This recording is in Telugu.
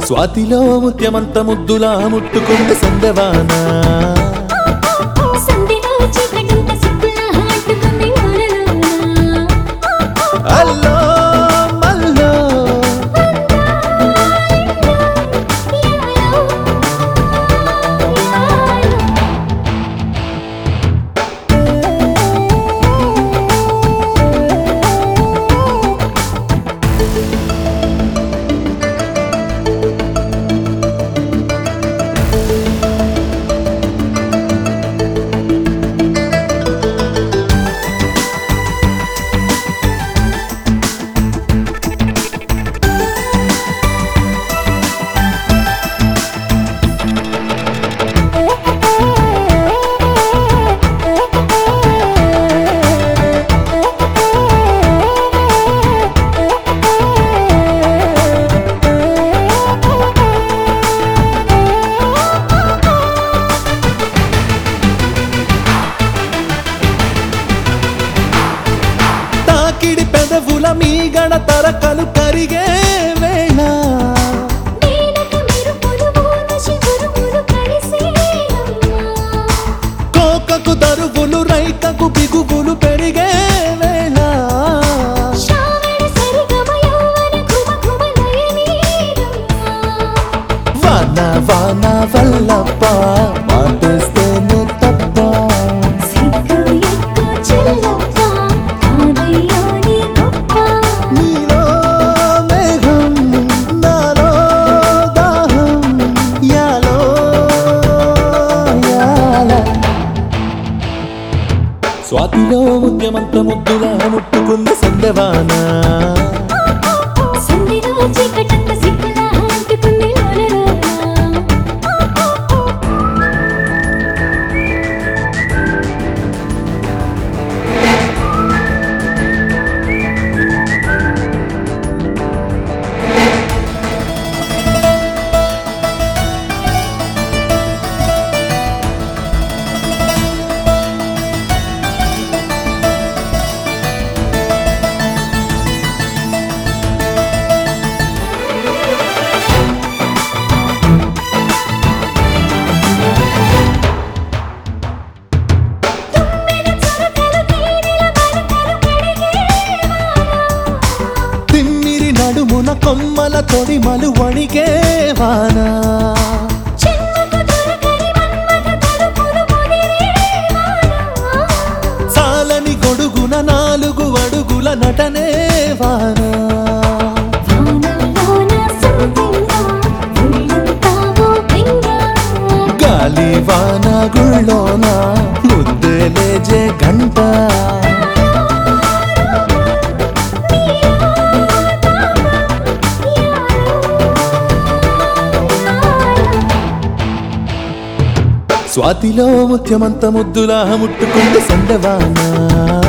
స్వాతిలో ముత్యమంత ముద్దులా ముట్టుకుంది సందవానా సంధిలో చీకటంత సిక్కులా అంటుకుంది ఊరలోన. అల్లో మల్లో యాలో, యాలో. తాకిడి పెదవుల మీ గడతరకలు కరిగే వేళ మేనక మెరుపులు ఊర్వశి గురువులు కలిసేనమ్మా. కోకకు దరువులు రైకకు బిగువులు పెరిగే వేళ శ్రావణ సరిగమ యౌవన ఘుమ ఘుమ లయనీరమ్మా. వాన వాన వల్లప్ప మాటేస్తేనే తప్ప సిగ్గు ఎక్కు చిల్లప్ప, కాదయ్యా నీ గొప్ప. నీలో మేఘం నాలో దాహం యాలో యాల స్వాతిలో ముద్యమంత ముద్దులా ముట్టుకుంది సందవానా సంధిలో చీకటంత సిక్కులా అంటుకుంది లోలలోన. తుమ్మెద చురకలు తీరిన మరకలు కడిగేవానా. తిమ్మిరి నడుమున కొమ్మల తొడిమలు వణిగే వానా చెమ్మకు దొరకని మన్మథ తలుపులు ముదిరేవానా. సాలని గొడుగున నాలుగు అడుగుల నటనే వానా వానలోన సంపింగా, ఒళ్ళంతా ఓ పింగా. గాలి వాన గుళ్ళోన ముద్దే లేజే గంట స్వాతిలో ముత్యమంత ముద్దులా ముట్టుకుంది సందవానా